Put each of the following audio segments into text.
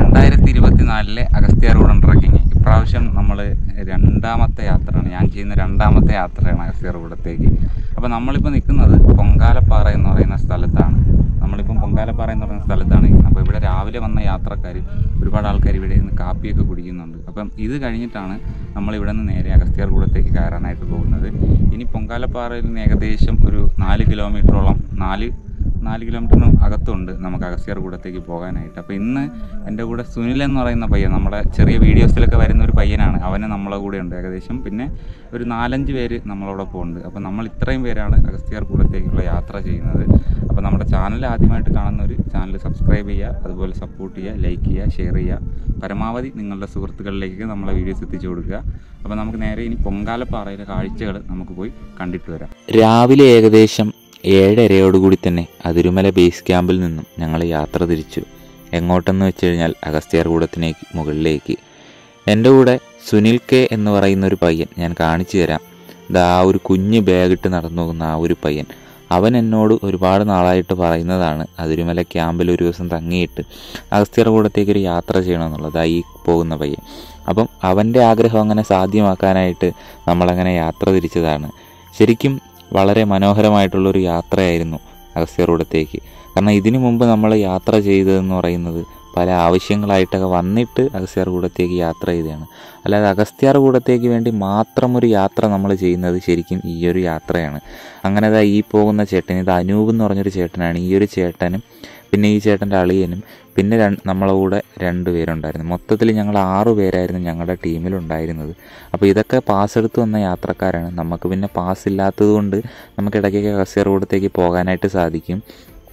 രണ്ടായിരത്തി ഇരുപത്തിനാലിലെ അഗസ്ത്യ റോഡൻ ട്രക്കിങ് ഇപ്രാവശ്യം നമ്മൾ രണ്ടാമത്തെ യാത്രയാണ് ഞാൻ ചെയ്യുന്ന രണ്ടാമത്തെ യാത്രയാണ് അഗസ്ത്യ റോഡത്തേക്ക് അപ്പോൾ നമ്മളിപ്പോൾ നിൽക്കുന്നത് പൊങ്കാലപ്പാറ എന്ന് പറയുന്ന സ്ഥലത്താണ് നമ്മളിപ്പം പൊങ്കാലപ്പാറ എന്ന് പറയുന്ന സ്ഥലത്താണ് അപ്പോൾ ഇവിടെ രാവിലെ വന്ന യാത്രക്കാർ ഒരുപാട് ആൾക്കാർ ഇവിടെ നിന്ന് കാപ്പിയൊക്കെ കുടിക്കുന്നുണ്ട് അപ്പം ഇത് കഴിഞ്ഞിട്ടാണ് നമ്മൾ ഇവിടെ നിന്ന് നേരെ അഗസ്ത്യാർകൂടത്തേക്ക് കയറാനായിട്ട് പോകുന്നത് ഇനി പൊങ്കാലപ്പാറയിൽ നിന്ന് ഏകദേശം ഒരു നാല് കിലോമീറ്ററോളം നാല് നാല് കിലോമീറ്ററിന് അകത്തുണ്ട് നമുക്ക് അഗസ്ത്യാർകൂടത്തേക്ക് പോകാനായിട്ട് അപ്പോൾ ഇന്ന് എൻ്റെ കൂടെ സുനിൽ എന്ന് പറയുന്ന പയ്യൻ നമ്മുടെ ചെറിയ വീഡിയോസിലൊക്കെ വരുന്ന ഒരു പയ്യനാണ് അവന് നമ്മളെ കൂടെ ഉണ്ട് ഏകദേശം പിന്നെ ഒരു നാലഞ്ച് പേര് നമ്മളോടൊപ്പം ഉണ്ട് അപ്പോൾ നമ്മൾ ഇത്രയും പേരാണ് അഗസ്ത്യാർകൂടത്തേക്കുള്ള യാത്ര ചെയ്യുന്നത് അപ്പോൾ നമ്മുടെ ചാനൽ ആദ്യമായിട്ട് കാണുന്നവർ ചാനൽ സബ്സ്ക്രൈബ് ചെയ്യുക അതുപോലെ സപ്പോർട്ട് ചെയ്യുക ലൈക്ക് ചെയ്യുക ഷെയർ ചെയ്യുക പരമാവധി നിങ്ങളുടെ സുഹൃത്തുക്കളിലേക്ക് നമ്മളെ വീഡിയോസ് എത്തിച്ചു കൊടുക്കുക അപ്പോൾ നമുക്ക് നേരെ ഇനി പൊങ്കാലപ്പാറയിലെ കാഴ്ചകൾ നമുക്ക് പോയി കണ്ടിട്ട് വരാം രാവിലെ ഏകദേശം ഏഴരയോടുകൂടി തന്നെ അതിരുമല ബേസ് ക്യാമ്പിൽ നിന്നും ഞങ്ങൾ യാത്ര തിരിച്ചു എങ്ങോട്ടെന്ന് വെച്ച് കഴിഞ്ഞാൽ അഗസ്ത്യാർകൂടത്തിനേക്ക് മുകളിലേക്ക് എൻ്റെ കൂടെ സുനിൽ കെ എന്ന് പറയുന്ന ഒരു പയ്യൻ ഞാൻ കാണിച്ചു തരാം ദാ ആ ഒരു കുഞ്ഞ് ബാഗിട്ട് നടന്നു പോകുന്ന ആ ഒരു പയ്യൻ അവൻ എന്നോട് ഒരുപാട് നാളായിട്ട് പറയുന്നതാണ് അതിരുമല ക്യാമ്പിൽ ഒരു ദിവസം തങ്ങിയിട്ട് അഗസ്ത്യാർകൂടത്തേക്ക് ഒരു യാത്ര ചെയ്യണമെന്നുള്ളത് ആ ഈ പോകുന്ന പയ്യൻ അപ്പം അവൻ്റെ ആഗ്രഹം അങ്ങനെ സാധ്യമാക്കാനായിട്ട് നമ്മളങ്ങനെ യാത്ര തിരിച്ചതാണ് ശരിക്കും വളരെ മനോഹരമായിട്ടുള്ളൊരു യാത്രയായിരുന്നു അഗസ്ത്യർകൂടത്തേക്ക് കാരണം ഇതിനു മുമ്പ് നമ്മൾ യാത്ര ചെയ്തതെന്ന് പറയുന്നത് പല ആവശ്യങ്ങളായിട്ടൊക്കെ വന്നിട്ട് അഗസ്ത്യാർകൂടത്തേക്ക് യാത്ര ചെയ്തതാണ് അല്ലാതെ അഗസ്ത്യാർകൂടത്തേക്ക് വേണ്ടി മാത്രം ഒരു യാത്ര നമ്മൾ ചെയ്യുന്നത് ശരിക്കും ഈ ഒരു യാത്രയാണ് അങ്ങനെ ദാ ഈ പോകുന്ന ചേട്ടൻ ഇത് അനൂപ് എന്ന് പറഞ്ഞൊരു ചേട്ടനാണ് ഈ ഒരു ചേട്ടനും പിന്നെ ഈ ചേട്ടൻ്റെ അളിയനും പിന്നെ രണ്ട് നമ്മളെ കൂടെ രണ്ട് പേരുണ്ടായിരുന്നു മൊത്തത്തിൽ ഞങ്ങൾ ആറു പേരായിരുന്നു ഞങ്ങളുടെ ടീമിലുണ്ടായിരുന്നത് അപ്പോൾ ഇതൊക്കെ പാസ് എടുത്ത് വന്ന യാത്രക്കാരാണ് നമുക്ക് പിന്നെ പാസ് ഇല്ലാത്തത് കൊണ്ട് നമുക്ക് ഇടയ്ക്കൊക്കെ കസേറോടത്തേക്ക് പോകാനായിട്ട് സാധിക്കും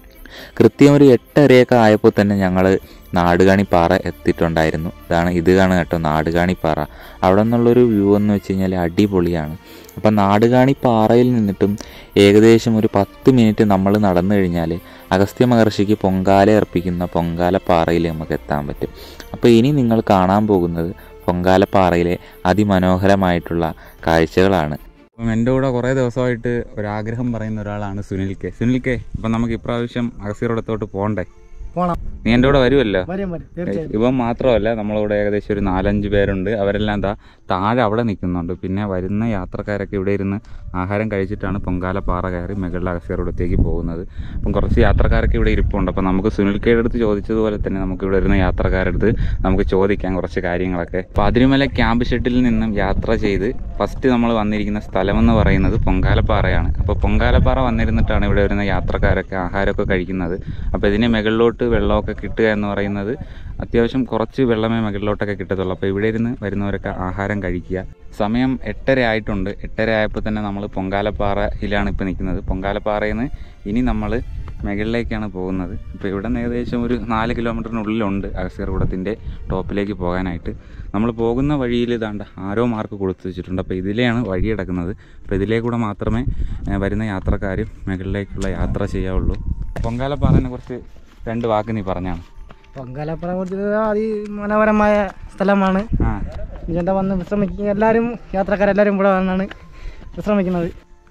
കൃത്യം ഒരു എട്ടരയൊക്കെ ആയപ്പോൾ തന്നെ ഞങ്ങൾ നാടുകാണിപ്പാറ എത്തിയിട്ടുണ്ടായിരുന്നു ഇതാണ് ഇത് കാണുക കേട്ടോ നാടുകാണിപ്പാറ അവിടെ നിന്നുള്ളൊരു വ്യൂ എന്ന് വെച്ച് കഴിഞ്ഞാൽ അടിപൊളിയാണ് അപ്പം നാടുകാണിപ്പാറയിൽ നിന്നിട്ടും ഏകദേശം ഒരു പത്ത് മിനിറ്റ് നമ്മൾ നടന്നു കഴിഞ്ഞാൽ അഗസ്ത്യ മഹർഷിക്ക് പൊങ്കാല അർപ്പിക്കുന്ന പൊങ്കാലപ്പാറയിൽ നമുക്ക് എത്താൻ പറ്റും അപ്പോൾ ഇനി നിങ്ങൾ കാണാൻ പോകുന്നത് പൊങ്കാലപ്പാറയിലെ അതിമനോഹരമായിട്ടുള്ള കാഴ്ചകളാണ് അപ്പം എൻ്റെ കൂടെ കുറേ ദിവസമായിട്ട് ഒരാഗ്രഹം പറയുന്ന ഒരാളാണ് സുനിൽ കെ സുനിൽ കെ ഇപ്പം നമുക്ക് ഇപ്രാവശ്യം അഗസ്ത്യറോടത്തോട്ട് പോകണ്ടേ പോണം നീ എൻ്റെ കൂടെ വരുമല്ലോ വരും വരും തീർച്ചയായും ഇവൻ മാത്രമല്ല നമ്മളവിടെ ഏകദേശം ഒരു നാലഞ്ച് പേരുണ്ട് അവരെല്ലാം ദാ താഴെ അവിടെ നിൽക്കുന്നുണ്ട് പിന്നെ വരുന്ന യാത്രക്കാരൊക്കെ ഇവിടെ ഇരുന്ന് ആഹാരം കഴിച്ചിട്ടാണ് പൊങ്കാലപ്പാറ കയറി മുകളിൽ അഗസ്യറോടത്തേക്ക് പോകുന്നത് അപ്പം കുറച്ച് യാത്രക്കാരൊക്കെ ഇവിടെ ഇരിപ്പുണ്ട് അപ്പം നമുക്ക് സുനിൽ കെയുടെ അടുത്ത് ചോദിച്ചതുപോലെ തന്നെ നമുക്ക് ഇവിടെ വരുന്ന യാത്രക്കാരടുത്ത് നമുക്ക് ചോദിക്കാം കുറച്ച് കാര്യങ്ങളൊക്കെ അപ്പോൾ അതിരുമല ക്യാമ്പ് ഷെഡിൽ നിന്നും യാത്ര ചെയ്ത് ഫസ്റ്റ് നമ്മൾ വന്നിരിക്കുന്ന സ്ഥലമെന്ന് പറയുന്നത് പൊങ്കാലപ്പാറയാണ് അപ്പോൾ പൊങ്കാലപ്പാറ വന്നിരുന്നിട്ടാണ് ഇവിടെ വരുന്ന യാത്രക്കാരൊക്കെ ആഹാരമൊക്കെ കഴിക്കുന്നത് അപ്പോൾ ഇതിന് മുകളിലോട്ട് വെള്ളമൊക്കെ കിട്ടുക എന്ന് പറയുന്നത് അത്യാവശ്യം കുറച്ച് വെള്ളമേ മുകളിലോട്ടൊക്കെ കിട്ടത്തുള്ളൂ അപ്പോൾ ഇവിടെ ഇരുന്ന് വരുന്നവരൊക്കെ ആഹാരം കഴിക്കുക സമയം എട്ടര ആയിട്ടുണ്ട് എട്ടര ആയപ്പോൾ തന്നെ നമ്മൾ പൊങ്കാലപ്പാറയിലാണ് ഇപ്പോൾ നിൽക്കുന്നത് പൊങ്കാലപ്പാറയിൽ നിന്ന് ഇനി നമ്മൾ മുകളിലേക്കാണ് പോകുന്നത് ഇപ്പോൾ ഇവിടെ നിന്ന് ഏകദേശം ഒരു നാല് കിലോമീറ്ററിനുള്ളിലുണ്ട് അഗസ്യർകൂടത്തിൻ്റെ ടോപ്പിലേക്ക് പോകാനായിട്ട് നമ്മൾ പോകുന്ന വഴിയിൽ ഇതാണ്ട് ആരോ മാർക്ക് കൊടുത്തു വെച്ചിട്ടുണ്ട് അപ്പോൾ ഇതിലെയാണ് വഴി കിടക്കുന്നത് അപ്പോൾ ഇതിലേ കൂടെ മാത്രമേ ഏഹ്, വരുന്ന യാത്രക്കാർ മുകളിലേക്കുള്ള യാത്ര ചെയ്യാവുള്ളൂ പൊങ്കാലപ്പാറനെ കുറിച്ച് രണ്ട് വാക്ക് നീ പറഞ്ഞാണ് പൊങ്കാലപ്പുറം കുറിച്ച് അതിമനോഹരമായ സ്ഥലമാണ് ആ ഇതിൻ്റെ വന്ന് വിശ്രമിക്കുക എല്ലാവരും യാത്രക്കാരെല്ലാവരും ഇവിടെ വന്നാണ് വിശ്രമിക്കുന്നത്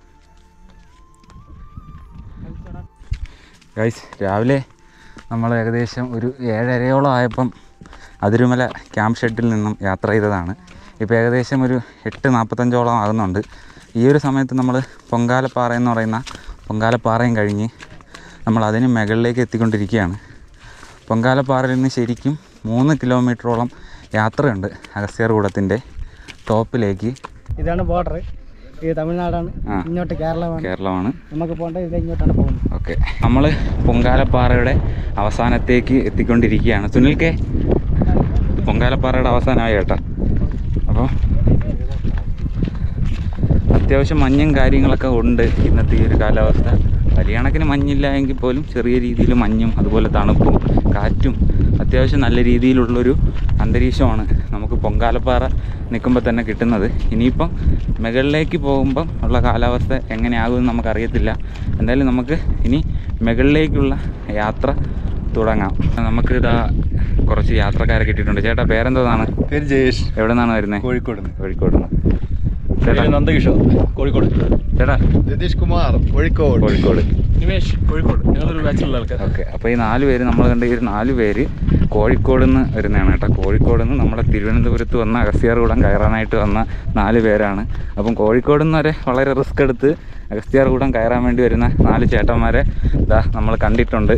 ഗൈസ് രാവിലെ നമ്മൾ ഏകദേശം ഒരു ഏഴരയോളം ആയപ്പം അതിരുമല ക്യാമ്പ് ഷെഡിൽ നിന്നും യാത്ര ചെയ്തതാണ് ഇപ്പോൾ ഏകദേശം ഒരു എട്ട് നാൽപ്പത്തഞ്ചോളം ആകുന്നുണ്ട് ഈ ഒരു സമയത്ത് നമ്മൾ പൊങ്കാലപ്പാറ എന്ന് പറയുന്ന പൊങ്കാലപ്പാറയും കഴിഞ്ഞ് നമ്മൾ അതിന് മുകളിലേക്ക് എത്തിക്കൊണ്ടിരിക്കുകയാണ് പൊങ്കാലപ്പാറയിൽ നിന്ന് ശരിക്കും മൂന്ന് കിലോമീറ്ററോളം യാത്രയുണ്ട് അഗസ്ത്യർകൂടത്തിൻ്റെ ടോപ്പിലേക്ക് ഇതാണ് ബോർഡർ ഇത് തമിഴ്നാടാണ് ആ. ഇങ്ങോട്ട് കേരളമാണ് കേരളമാണ് നമുക്ക് പോകേണ്ടത് ഇത് ഇങ്ങോട്ടാണ് പോകുന്നത് ഓക്കെ നമ്മൾ പൊങ്കാലപ്പാറയുടെ അവസാനത്തേക്ക് എത്തിക്കൊണ്ടിരിക്കുകയാണ് സുനിൽ കെ പൊങ്കാലപ്പാറയുടെ അവസാനമായി കേട്ടോ അപ്പോൾ അത്യാവശ്യം മഞ്ഞും കാര്യങ്ങളൊക്കെ ഉണ്ട് ഇന്നത്തെ ഈ ഒരു കാലാവസ്ഥ വലിയ കണക്കിന് മഞ്ഞില്ല എങ്കിൽ പോലും ചെറിയ രീതിയിൽ മഞ്ഞും അതുപോലെ തണുപ്പും കാറ്റും അത്യാവശ്യം നല്ല രീതിയിലുള്ളൊരു അന്തരീക്ഷമാണ് നമുക്ക് പൊങ്കാലപ്പാറ നിൽക്കുമ്പോൾ തന്നെ കിട്ടുന്നത് ഇനിയിപ്പം മുകളിലേക്ക് പോകുമ്പം ഉള്ള കാലാവസ്ഥ എങ്ങനെയാകുമെന്ന് നമുക്കറിയത്തില്ല എന്തായാലും നമുക്ക് ഇനി മുകളിലേക്കുള്ള യാത്ര തുടങ്ങാം നമുക്ക് ഇതാ കുറച്ച് യാത്രക്കാരെ കിട്ടിയിട്ടുണ്ട് ചേട്ടാ പേരെന്തോന്നാണ് പേര് ജയേഷ് എവിടെ നിന്നാണ് വരുന്നത് കോഴിക്കോട് കോഴിക്കോട് നിന്ന് ചേട്ടാ പേര് നന്ദകിഷോർ കോഴിക്കോട് ചേട്ടാ രതീഷ് കുമാർ കോഴിക്കോട് കോഴിക്കോട് നിമേഷ് കോഴിക്കോട് ഞങ്ങളൊരു ബാച്ചിലുള്ള ആൾക്കാർ ഓക്കെ അപ്പോൾ ഈ നാല് പേര് നമ്മൾ കണ്ട ഈ ഒരു നാല് പേര് കോഴിക്കോട് നിന്ന് വരുന്നതാണ് കേട്ടോ കോഴിക്കോട് നിന്ന് നമ്മുടെ തിരുവനന്തപുരത്ത് വന്ന അഗസ്ത്യാർകൂടം കയറാനായിട്ട് വന്ന നാല് പേരാണ് അപ്പം കോഴിക്കോട് നിന്ന് വരെ വളരെ റിസ്ക് എടുത്ത് അഗസ്ത്യാർകൂടം കയറാൻ വേണ്ടി വരുന്ന നാല് ചേട്ടന്മാരെ ഇതാ നമ്മൾ കണ്ടിട്ടുണ്ട്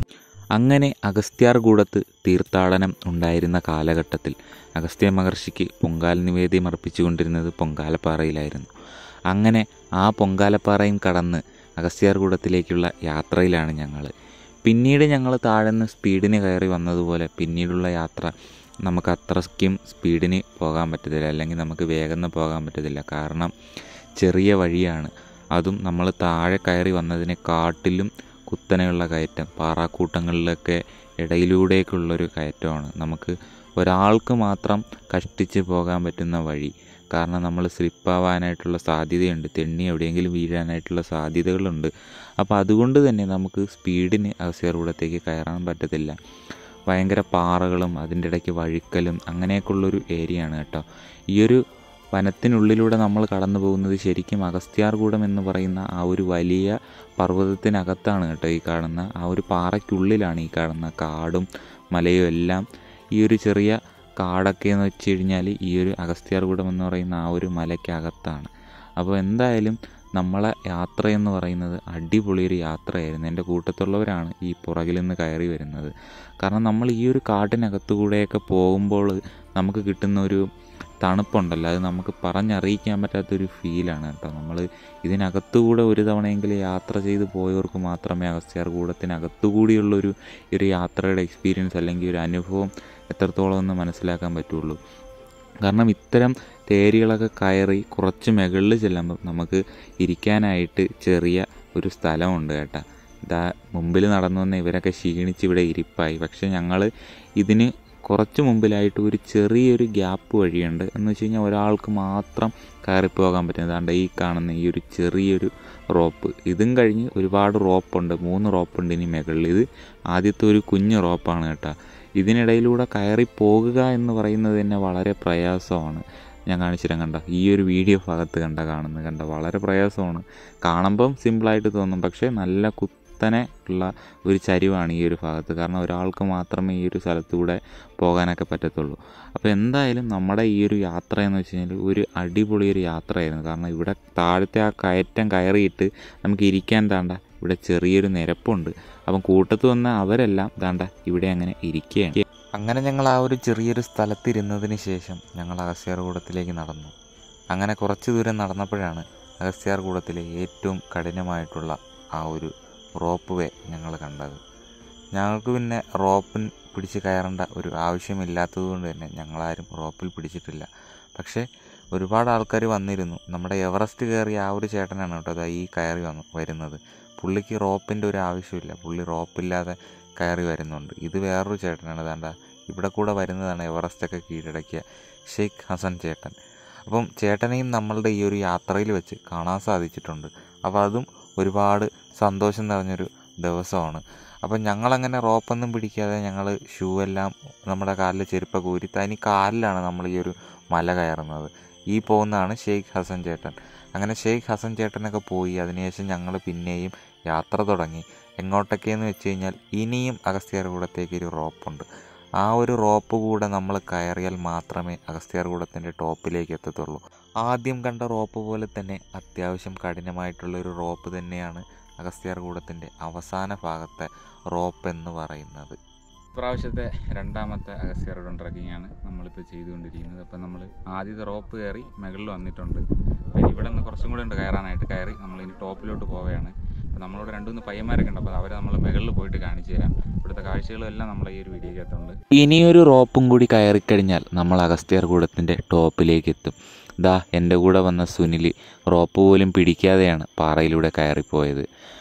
അങ്ങനെ അഗസ്ത്യാർകൂടത്ത് തീർത്ഥാടനം ഉണ്ടായിരുന്ന കാലഘട്ടത്തിൽ അഗസ്ത്യ മഹർഷിക്ക് പൊങ്കാല നിവേദ്യം അർപ്പിച്ചുകൊണ്ടിരുന്നത് പൊങ്കാലപ്പാറയിലായിരുന്നു അങ്ങനെ ആ പൊങ്കാലപ്പാറയും കടന്ന് അഗസ്ത്യാർകൂടത്തിലേക്കുള്ള യാത്രയിലാണ് ഞങ്ങൾ പിന്നീട് ഞങ്ങൾ താഴ്ന്ന് സ്പീഡിന് കയറി വന്നതുപോലെ പിന്നീടുള്ള യാത്ര നമുക്ക് അത്രയ്ക്കും സ്പീഡിന് പോകാൻ പറ്റത്തില്ല അല്ലെങ്കിൽ നമുക്ക് വേഗം പോകാൻ പറ്റത്തില്ല കാരണം ചെറിയ വഴിയാണ് അതും നമ്മൾ താഴെ കയറി വന്നതിനെക്കാട്ടിലും കുത്തനെയുള്ള കയറ്റം പാറാക്കൂട്ടങ്ങളിലൊക്കെ ഇടയിലൂടെയൊക്കെയുള്ളൊരു കയറ്റമാണ് നമുക്ക് ഒരാൾക്ക് മാത്രം കഷ്ടിച്ച് പോകാൻ പറ്റുന്ന വഴി കാരണം നമ്മൾ സ്ലിപ്പാവാനായിട്ടുള്ള സാധ്യതയുണ്ട് തെന്നി എവിടെയെങ്കിലും വീഴാനായിട്ടുള്ള സാധ്യതകളുണ്ട് അപ്പോൾ അതുകൊണ്ട് തന്നെ നമുക്ക് സ്പീഡിന് അഗസ്യർകൂടത്തേക്ക് കയറാൻ പറ്റത്തില്ല ഭയങ്കര പാറകളും അതിൻ്റെ ഇടയ്ക്ക് വഴുക്കലും അങ്ങനെയൊക്കെയുള്ളൊരു ഏരിയയാണ് കേട്ടോ ഈ ഒരു വനത്തിനുള്ളിലൂടെ നമ്മൾ കടന്നു പോകുന്നത് ശരിക്കും അഗസ്ത്യാർകൂടം എന്ന് പറയുന്ന ആ ഒരു വലിയ പർവ്വതത്തിനകത്താണ് കേട്ടോ ഈ കാണുന്ന ആ ഒരു പാറയ്ക്കുള്ളിലാണ് ഈ കാണുന്ന കാടും മലയും എല്ലാം ഈ ഒരു ചെറിയ കാടൊക്കെ എന്ന് വെച്ച് കഴിഞ്ഞാൽ ഈ ഒരു അഗസ്ത്യാർകൂടം എന്ന് പറയുന്ന ആ ഒരു മലയ്ക്കകത്താണ് അപ്പോൾ എന്തായാലും നമ്മളെ യാത്ര എന്ന് പറയുന്നത് അടിപൊളിയൊരു യാത്രയായിരുന്നു എൻ്റെ കൂട്ടത്തുള്ളവരാണ് ഈ പുറകിൽ നിന്ന് കയറി വരുന്നത് കാരണം നമ്മൾ ഈ ഒരു കാട്ടിനകത്തു കൂടെയൊക്കെ പോകുമ്പോൾ നമുക്ക് കിട്ടുന്ന ഒരു തണുപ്പുണ്ടല്ലോ അത് നമുക്ക് പറഞ്ഞറിയിക്കാൻ പറ്റാത്തൊരു ഫീലാണ് കേട്ടോ നമ്മൾ ഇതിനകത്തുകൂടെ ഒരു തവണയെങ്കിലും യാത്ര ചെയ്ത് പോയവർക്ക് മാത്രമേ അഗസ്ത്യാർകൂടത്തിനകത്തുകൂടിയുള്ളൊരു ഈ ഒരു യാത്രയുടെ എക്സ്പീരിയൻസ് അല്ലെങ്കിൽ ഒരു അനുഭവം എത്രത്തോളം എന്ന് മനസ്സിലാക്കാൻ പറ്റുള്ളൂ കാരണം ഇത്തരം തേരികളൊക്കെ കയറി കുറച്ച് മുകളിൽ ചെല്ലുമ്പം നമുക്ക് ഇരിക്കാനായിട്ട് ചെറിയ ഒരു സ്ഥലമുണ്ട് കേട്ടോ ഇതാ മുമ്പിൽ നടന്നു വന്ന ഇവരൊക്കെ ക്ഷീണിച്ച് ഇവിടെ ഇരിപ്പായി പക്ഷെ ഞങ്ങൾ ഇതിന് കുറച്ച് മുമ്പിലായിട്ട് ഒരു ചെറിയൊരു ഗ്യാപ്പ് വഴിയുണ്ട് എന്ന് വെച്ച് കഴിഞ്ഞാൽ ഒരാൾക്ക് മാത്രം കയറിപ്പോകാൻ പറ്റും അതാണ്ട് ഈ കാണുന്ന ഈ ഒരു ചെറിയൊരു റോപ്പ് ഇതും കഴിഞ്ഞ് ഒരുപാട് റോപ്പുണ്ട് മൂന്ന് റോപ്പുണ്ട് ഇനി മുകളിൽ ഇത് ആദ്യത്തെ ഒരു കുഞ്ഞു റോപ്പാണ് കേട്ടോ ഇതിനിടയിലൂടെ കയറി പോകുക എന്ന് പറയുന്നത് തന്നെ വളരെ പ്രയാസമാണ് ഞാൻ കാണിച്ചിരാൻ കണ്ട ഈ ഒരു വീഡിയോ ഭാഗത്ത് കണ്ട കാണുന്നത് കണ്ട വളരെ പ്രയാസമാണ് കാണുമ്പം സിമ്പിളായിട്ട് തോന്നും പക്ഷേ നല്ല കുത്തനെ ഉള്ള ഒരു ചരിവാണ് ഈ ഒരു ഭാഗത്ത് കാരണം ഒരാൾക്ക് മാത്രമേ ഈ ഒരു സ്ഥലത്തൂടെ പോകാനൊക്കെ പറ്റത്തുള്ളൂ അപ്പോൾ എന്തായാലും നമ്മുടെ ഈ ഒരു യാത്ര എന്ന് വെച്ച് കഴിഞ്ഞാൽ ഒരു അടിപൊളി ഒരു യാത്രയായിരുന്നു കാരണം ഇവിടെ താഴത്തെ ആ കയറ്റം കയറിയിട്ട് നമുക്ക് ഇരിക്കാൻ താണ്ട ഇവിടെ ചെറിയൊരു നിരപ്പുണ്ട് അപ്പം കൂട്ടത്ത് വന്ന അവരെല്ലാം ദാണ്ട ഇവിടെ അങ്ങനെ ഇരിക്കുകയാണ് അങ്ങനെ ഞങ്ങൾ ആ ഒരു ചെറിയൊരു സ്ഥലത്തിരുന്നതിന് ശേഷം ഞങ്ങൾ അഗസ്ത്യാർകൂടത്തിലേക്ക് നടന്നു അങ്ങനെ കുറച്ച് ദൂരം നടന്നപ്പോഴാണ് അഗസ്ത്യാർകൂടത്തിലെ ഏറ്റവും കഠിനമായിട്ടുള്ള ആ ഒരു റോപ്പ് വേ ഞങ്ങൾ കണ്ടത് ഞങ്ങൾക്ക് പിന്നെ റോപ്പിൻ പിടിച്ച് കയറേണ്ട ഒരു ആവശ്യമില്ലാത്തത് കൊണ്ട് തന്നെ ഞങ്ങളാരും റോപ്പിൽ പിടിച്ചിട്ടില്ല പക്ഷേ ഒരുപാട് ആൾക്കാർ വന്നിരുന്നു നമ്മുടെ എവറസ്റ്റ് കയറിയ ആ ഒരു ചേട്ടനാണ് കേട്ടോ അതാ ഈ കയറി വന്നു വരുന്നത് പുള്ളിക്ക് റോപ്പിൻ്റെ ഒരു ആവശ്യമില്ല പുള്ളി റോപ്പില്ലാതെ കയറി വരുന്നുണ്ട് ഇത് വേറൊരു ചേട്ടനാണ് വേണ്ട ഇവിടെ കൂടെ വരുന്നതാണ് എവറസ്റ്റൊക്കെ കീഴടക്കിയ ഷെയ്ഖ് ഹസൻ ചേട്ടൻ അപ്പം ചേട്ടനെയും നമ്മളുടെ ഈ ഒരു യാത്രയിൽ വെച്ച് കാണാൻ സാധിച്ചിട്ടുണ്ട് അപ്പോൾ അതും ഒരുപാട് സന്തോഷം നിറഞ്ഞൊരു ദിവസമാണ് അപ്പം ഞങ്ങളങ്ങനെ റോപ്പൊന്നും പിടിക്കാതെ ഞങ്ങൾ ഷൂ എല്ലാം നമ്മുടെ കാലിൽ ചെരുപ്പൊക്കെ ഊരി തനി കാലിലാണ് നമ്മൾ ഈ ഒരു മല കയറുന്നത് ഈ പോകുന്നതാണ് ഷെയ്ഖ് ഹസൻ ചേട്ടൻ അങ്ങനെ ഷെയ്ഖ് ഹസൻ ചേട്ടനൊക്കെ പോയി അതിനുശേഷം ഞങ്ങൾ പിന്നെയും യാത്ര തുടങ്ങി എങ്ങോട്ടൊക്കെയെന്ന് വെച്ച് കഴിഞ്ഞാൽ ഇനിയും അഗസ്ത്യാർകൂടത്തേക്ക് ഒരു റോപ്പുണ്ട് ആ ഒരു റോപ്പ് കൂടെ നമ്മൾ കയറിയാൽ മാത്രമേ അഗസ്ത്യാർകൂടത്തിൻ്റെ ടോപ്പിലേക്ക് എത്തത്തുള്ളൂ ആദ്യം കണ്ട റോപ്പ് പോലെ തന്നെ അത്യാവശ്യം കഠിനമായിട്ടുള്ള ഒരു റോപ്പ് തന്നെയാണ് അഗസ്ത്യാർകൂടത്തിൻ്റെ അവസാന ഭാഗത്തെ റോപ്പ് എന്ന് പറയുന്നത് ഇപ്രാവശ്യത്തെ രണ്ടാമത്തെ അഗസ്ത്യാർകൂടം ട്രക്കിംഗ് ആണ് നമ്മളിപ്പോൾ ചെയ്തുകൊണ്ടിരിക്കുന്നത് അപ്പം നമ്മൾ ആദ്യത്തെ റോപ്പ് കയറി മുകളിൽ വന്നിട്ടുണ്ട് അപ്പം ഇവിടെ നിന്ന് കുറച്ചും കൂടെ ഉണ്ട് കയറാനായിട്ട് കയറി നമ്മൾ ഇനി ടോപ്പിലോട്ട് പോവുകയാണ് അപ്പം നമ്മളോട് രണ്ട് മൂന്ന് പയ്യന്മാരൊക്കെ ഉണ്ട് അപ്പോൾ അവരെ നമ്മൾ മുകളിൽ പോയിട്ട് കാണിച്ചു തരാം ഇവിടുത്തെ കാഴ്ചകളും എല്ലാം നമ്മളെ ഈ ഒരു വീഡിയോക്കകത്തുണ്ട് ഇനിയൊരു റോപ്പും കൂടി കയറിക്കഴിഞ്ഞാൽ നമ്മൾ അഗസ്ത്യാർകൂടത്തിൻ്റെ ടോപ്പിലേക്ക് എത്തും ദാ എൻ്റെ കൂടെ വന്ന സുനിൽ റോപ്പ് പോലും പിടിക്കാതെയാണ് പാറയിലൂടെ കയറിപ്പോയത്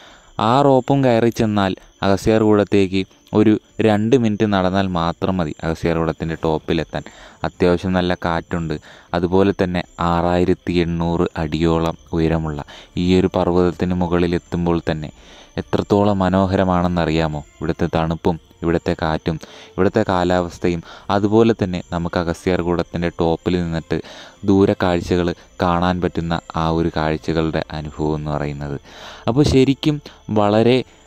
ആ റോപ്പും കയറി ചെന്നാൽ അഗസ്ത്യാർകൂടത്തേക്ക് ഒരു രണ്ട് മിനിറ്റ് നടന്നാൽ മാത്രം മതി അഗസ്ത്യാർകൂടത്തിൻ്റെ ടോപ്പിലെത്താൻ അത്യാവശ്യം നല്ല കാറ്റുണ്ട് അതുപോലെ തന്നെ ആറായിരത്തി എണ്ണൂറ് അടിയോളം ഉയരമുള്ള ഈ ഒരു പർവ്വതത്തിന് മുകളിലെത്തുമ്പോൾ തന്നെ എത്രത്തോളം മനോഹരമാണെന്നറിയാമോ ഇവിടുത്തെ തണുപ്പും ഇവിടുത്തെ കാറ്റും ഇവിടുത്തെ കാലാവസ്ഥയും അതുപോലെ തന്നെ നമുക്ക് അഗസ്ത്യാർകൂടത്തിൻ്റെ ടോപ്പിൽ നിന്നിട്ട് ദൂര കാഴ്ചകൾ കാണാൻ പറ്റുന്ന ആ ഒരു കാഴ്ചകളുടെ അനുഭവം എന്ന് പറയുന്നത് അപ്പോൾ ശരിക്കും വളരെ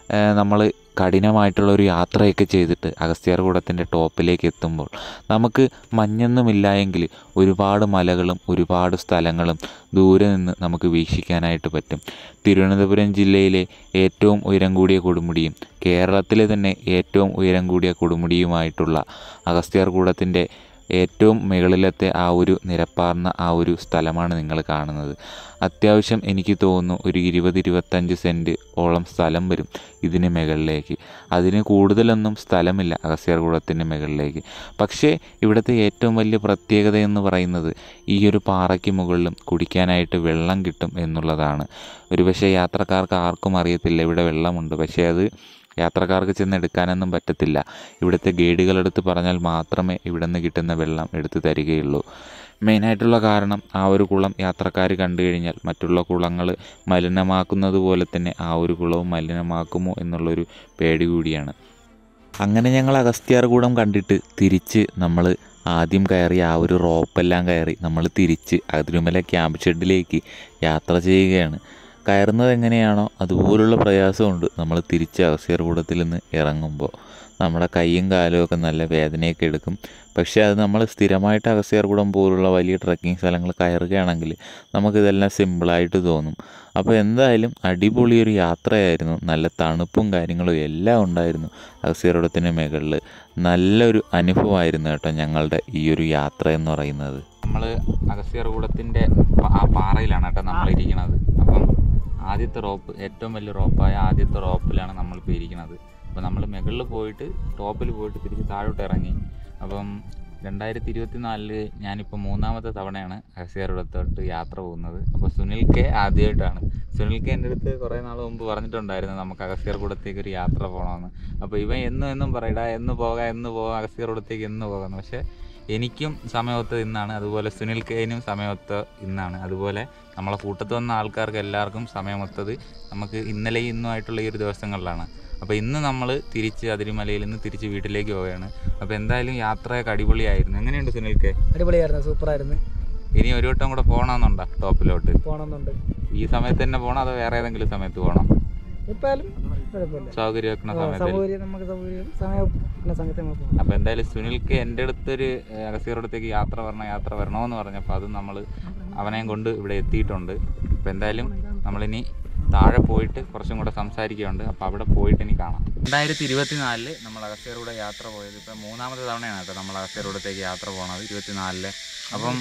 നമ്മൾ കഠിനമായിട്ടുള്ള ഒരു യാത്രയൊക്കെ ചെയ്തിട്ട് അഗസ്ത്യാർകൂടത്തിൻ്റെ ടോപ്പിലേക്ക് എത്തുമ്പോൾ നമുക്ക് മഞ്ഞൊന്നുമില്ല എങ്കിൽ ഒരുപാട് മലകളും ഒരുപാട് സ്ഥലങ്ങളും ദൂരെ നിന്ന് നമുക്ക് വീക്ഷിക്കാനായിട്ട് പറ്റും തിരുവനന്തപുരം ജില്ലയിലെ ഏറ്റവും ഉയരം കൂടിയ കൊടുമുടിയും കേരളത്തിലെ തന്നെ ഏറ്റവും ഉയരം കൂടിയ കൊടുമുടിയുമായിട്ടുള്ള അഗസ്ത്യാർകൂടത്തിൻ്റെ ഏറ്റവും മുകളിലത്തെ ആ ഒരു നിരപ്പാർന്ന ആ ഒരു സ്ഥലമാണ് നിങ്ങൾ കാണുന്നത് അത്യാവശ്യം എനിക്ക് തോന്നുന്നു ഒരു ഇരുപത് ഇരുപത്തഞ്ച് സെൻറ്റ് ഓളം സ്ഥലം വരും ഇതിന് മുകളിലേക്ക് അതിന് കൂടുതലൊന്നും സ്ഥലമില്ല അഗസ്ത്യാർകൂടത്തിൻ്റെ മുകളിലേക്ക് പക്ഷേ ഇവിടുത്തെ ഏറ്റവും വലിയ പ്രത്യേകത എന്ന് പറയുന്നത് ഈ ഒരു പാറയ്ക്ക് മുകളിലും കുടിക്കാനായിട്ട് വെള്ളം കിട്ടും എന്നുള്ളതാണ് ഒരു പക്ഷേ യാത്രക്കാർക്ക് ആർക്കും അറിയത്തില്ല ഇവിടെ വെള്ളമുണ്ട് പക്ഷേ അത് യാത്രക്കാർക്ക് ചെന്ന് എടുക്കാനൊന്നും പറ്റത്തില്ല ഇവിടുത്തെ ഗൈഡുകളെടുത്ത് പറഞ്ഞാൽ മാത്രമേ ഇവിടെ നിന്ന് കിട്ടുന്ന വെള്ളം എടുത്തു തരികയുള്ളൂ മെയിനായിട്ടുള്ള കാരണം ആ ഒരു കുളം യാത്രക്കാർ കണ്ടു കഴിഞ്ഞാൽ മറ്റുള്ള കുളങ്ങൾ മലിനമാക്കുന്നത് പോലെ തന്നെ ആ ഒരു കുളവും മലിനമാക്കുമോ എന്നുള്ളൊരു പേടി കൂടിയാണ് അങ്ങനെ ഞങ്ങൾ അഗസ്ത്യാർകൂടം കണ്ടിട്ട് തിരിച്ച് നമ്മൾ ആദ്യം കയറി ആ ഒരു റോപ്പെല്ലാം കയറി നമ്മൾ തിരിച്ച് അതിരുമല ക്യാമ്പ് ഷെഡിലേക്ക് യാത്ര ചെയ്യുകയാണ് കയറുന്നത് എങ്ങനെയാണോ അതുപോലുള്ള പ്രയാസമുണ്ട് നമ്മൾ തിരിച്ച് അഗസ്ത്യാർകൂടത്തിൽ നിന്ന് ഇറങ്ങുമ്പോൾ നമ്മുടെ കൈയും കാലും ഒക്കെ നല്ല വേദനയൊക്കെ എടുക്കും പക്ഷേ അത് നമ്മൾ സ്ഥിരമായിട്ട് അഗസ്ത്യാർകൂടം പോലുള്ള വലിയ ട്രക്കിംഗ് സ്ഥലങ്ങൾ കയറുകയാണെങ്കിൽ നമുക്കിതെല്ലാം സിമ്പിളായിട്ട് തോന്നും അപ്പോൾ എന്തായാലും അടിപൊളിയൊരു യാത്രയായിരുന്നു നല്ല തണുപ്പും കാര്യങ്ങളും എല്ലാം ഉണ്ടായിരുന്നു അഗസ്ത്യാർകൂടത്തിൻ്റെ മുകളിൽ നല്ലൊരു അനുഭവമായിരുന്നു കേട്ടോ ഞങ്ങളുടെ ഈ ഒരു യാത്ര എന്ന് പറയുന്നത് നമ്മൾ അഗസ്ത്യർകൂടത്തിൻ്റെ ആ പാറയിലാണ് കേട്ടോ നമ്മളിരിക്കുന്നത് അപ്പം ആദ്യത്തെ റോപ്പ് ഏറ്റവും വലിയ റോപ്പായ ആദ്യത്തെ റോപ്പിലാണ് നമ്മളിപ്പോൾ ഇരിക്കുന്നത് അപ്പോൾ നമ്മൾ മുകളിൽ പോയിട്ട് ടോപ്പിൽ പോയിട്ട് തിരിച്ച് താഴോട്ട് ഇറങ്ങി അപ്പം രണ്ടായിരത്തി ഇരുപത്തി നാലില് ഞാനിപ്പോൾ മൂന്നാമത്തെ തവണയാണ് അഗസ്ത്യർകൂടത്തോട്ട് യാത്ര പോകുന്നത് അപ്പോൾ സുനിൽ കെ ആദ്യമായിട്ടാണ് സുനിൽ കെ എൻ്റെ അടുത്ത് കുറേ നാൾ മുമ്പ് പറഞ്ഞിട്ടുണ്ടായിരുന്നു നമുക്ക് അഗസ്ത്യർകൂടത്തേക്ക് ഒരു യാത്ര പോകണമെന്ന് അപ്പോൾ ഇവൻ എന്നും എന്നും പറയടാ എന്ന് പോകാം എന്ന് പോകാം അഗസ്ത്യർകൂടത്തേക്ക് എന്ന് പോകാമെന്ന് പക്ഷേ എനിക്കും സമയമൊത്ത് ഇന്നാണ് അതുപോലെ സുനിൽ കെയിനും സമയമൊത്ത് ഇന്നാണ് അതുപോലെ നമ്മളെ കൂട്ടത്ത് വന്ന ആൾക്കാർക്ക് എല്ലാവർക്കും സമയമൊത്തത് നമുക്ക് ഇന്നലെയും ഇന്നുമായിട്ടുള്ള ഈ ഒരു ദിവസങ്ങളിലാണ് അപ്പോൾ ഇന്ന് നമ്മൾ തിരിച്ച് അതിരിമലയിൽ നിന്ന് തിരിച്ച് വീട്ടിലേക്ക് പോവുകയാണ് അപ്പോൾ എന്തായാലും യാത്രയൊക്കെ അടിപൊളിയായിരുന്നു എങ്ങനെയുണ്ട് സുനിൽ കെ അടിപൊളിയായിരുന്നു സൂപ്പറായിരുന്നു ഇനി ഒരു വട്ടം കൂടെ പോകണമെന്നുണ്ടോ ടോപ്പിലോട്ട് പോകണമെന്നുണ്ട് ഈ സമയത്ത് തന്നെ പോകണോ അതോ വേറെ ഏതെങ്കിലും സമയത്ത് പോകണം ഇപ്പാലും കുഴപ്പമില്ല സൗകര്യം വെക്കുന്ന ആ, സമയത്ത് സൗകര്യം നമുക്ക് സൗകര്യം സമയം കിട്ടുന്ന സമയത്ത് നമുക്ക് പോകാം അപ്പോൾ എന്തായാലും സുനിൽക്ക് എൻ്റെ അടുത്തൊരു അഗസ്യറുടത്തേക്ക് യാത്ര വരണം യാത്ര വരണമെന്ന് പറഞ്ഞപ്പോൾ അത് നമ്മൾ അവനെയും കൊണ്ട് ഇവിടെ എത്തിയിട്ടുണ്ട് അപ്പോൾ എന്തായാലും നമ്മളിനി താഴെ പോയിട്ട് കുറച്ചും കൂടെ സംസാരിക്കുകയുണ്ട് അപ്പോൾ അവിടെ പോയിട്ട് ഇനി കാണാം രണ്ടായിരത്തി ഇരുപത്തി നാലില് നമ്മൾ അഗസ്യറൂടെ യാത്ര പോയത് ഇപ്പം മൂന്നാമത്തെ തവണയാണ് കേട്ടോ നമ്മൾ അഗസ്യറൂടത്തേക്ക് യാത്ര പോകുന്നത് ഇരുപത്തി നാലില് അപ്പം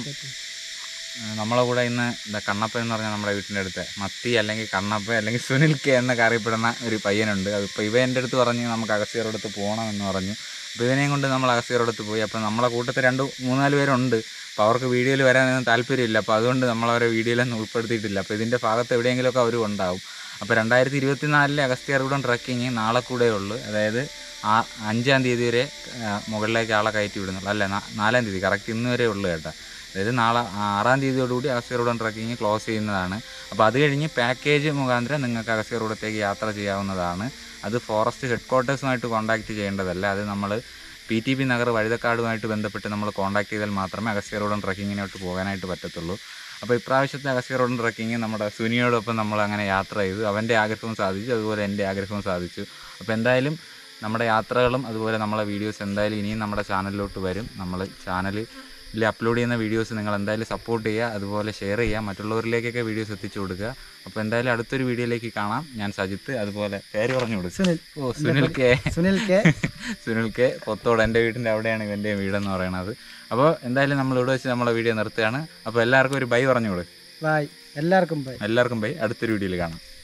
ഏഹ് നമ്മളെ കൂടെ ഇന്ന് എന്താ കണ്ണപ്പ എന്ന് പറഞ്ഞാൽ നമ്മുടെ വീട്ടിൻ്റെ അടുത്ത് മത്തി അല്ലെങ്കിൽ കണ്ണപ്പ അല്ലെങ്കിൽ സുനിൽ കെ എന്നൊക്കെ അറിയപ്പെടുന്ന ഒരു പയ്യനുണ്ട് അതിപ്പോൾ ഇവ എൻ്റെ അടുത്ത് പറഞ്ഞ് നമുക്ക് അഗസ്യറോടത്ത് പോകണം എന്ന് പറഞ്ഞു അപ്പോൾ ഇവനെയും കൊണ്ട് നമ്മൾ അഗസ്യറോടത്ത് പോയി അപ്പോൾ നമ്മളെ കൂട്ടത്തിൽ രണ്ട് മൂന്നാല് പേരുണ്ട് അപ്പോൾ അവർക്ക് വീഡിയോയിൽ വരാനൊന്നും താല്പര്യമില്ല അപ്പോൾ അതുകൊണ്ട് നമ്മളവരെ വീഡിയോയിലൊന്നും ഉൾപ്പെടുത്തിയിട്ടില്ല അപ്പോൾ ഇതിൻ്റെ ഭാഗത്ത് എവിടെയെങ്കിലുമൊക്കെ അവരും ഉണ്ടാവും അപ്പോൾ രണ്ടായിരത്തി ഇരുപത്തി നാലിലെ അഗസ്ത്യാർകൂടം ട്രക്കിങ് നാളെ കൂടെ ഉള്ളൂ അതായത് ആ അഞ്ചാം തീയതി വരെ ആ, മുകളിലേക്ക് ആളെ കയറ്റി വിടുന്നുള്ളൂ അല്ല നാ- നാലാം തീയതി കറക്റ്റ് ഇന്ന് വരെ ഉള്ളൂ കേട്ടോ അതായത് നാളെ ആറാം തീയതിയോടുകൂടി അഗസ്ത്യറോഡം ട്രക്കിങ് ക്ലോസ് ചെയ്യുന്നതാണ് അപ്പോൾ അത് കഴിഞ്ഞ് പാക്കേജ് മുഖാന്തരം നിങ്ങൾക്ക് അഗസ്ത്യറോഡത്തേക്ക് യാത്ര ചെയ്യാവുന്നതാണ് അത് ഫോറസ്റ്റ് ഹെഡ് ക്വാർട്ടേഴ്സുമായിട്ട് കോൺടാക്റ്റ് ചെയ്യേണ്ടതല്ല അത് നമ്മൾ പി ടി പി നഗർ വഴുതക്കാടുമായിട്ട് ബന്ധപ്പെട്ട് നമ്മൾ കോൺടാക്ട് ചെയ്താൽ മാത്രമേ അഗസ്ത്യറോഡം ട്രക്കിങ്ങിനോട്ട് പോകാനായിട്ട് പറ്റത്തുള്ളൂ അപ്പോൾ ഇപ്രാവശ്യത്തെ അഗസ്ത്യറോഡം ട്രക്കിങ് നമ്മുടെ സുനിയോടൊപ്പം നമ്മൾ അങ്ങനെ യാത്ര ചെയ്തു അവൻ്റെ ആഗ്രഹവും സാധിച്ചു അതുപോലെ എൻ്റെ ആഗ്രഹവും സാധിച്ചു അപ്പോൾ എന്തായാലും നമ്മുടെ യാത്രകളും അതുപോലെ നമ്മളെ വീഡിയോസ് എന്തായാലും ഇനിയും നമ്മുടെ ചാനലിലോട്ട് വരും നമ്മൾ ചാനലിൽ അപ്ലോഡ് ചെയ്യുന്ന വീഡിയോസ് നിങ്ങൾ എന്തായാലും സപ്പോർട്ട് ചെയ്യുക അതുപോലെ ഷെയർ ചെയ്യുക മറ്റുള്ളവരിലേക്കൊക്കെ വീഡിയോസ് എത്തിച്ചു കൊടുക്കുക അപ്പോൾ എന്തായാലും അടുത്തൊരു വീഡിയോയിലേക്ക് കാണാം ഞാൻ സജിത്ത് അതുപോലെ പേര് പറഞ്ഞു കൊടുക്കും സുനിൽ ഓ Sunil K Sunil K Sunil K പൊത്തോട് എൻ്റെ വീടിൻ്റെ അവിടെയാണ് ഇവൻ്റെ വീടെന്ന് പറയണത് അപ്പോൾ എന്തായാലും നമ്മൾ ഇവിടെ വെച്ച് നമ്മളെ വീഡിയോ നിർത്തുകയാണ് അപ്പോൾ എല്ലാവർക്കും ഒരു ബൈ പറഞ്ഞു കൊടുക്കും ബായ് എല്ലാവർക്കും ബൈ എല്ലാവർക്കും ബൈ അടുത്തൊരു വീഡിയോയിൽ കാണാം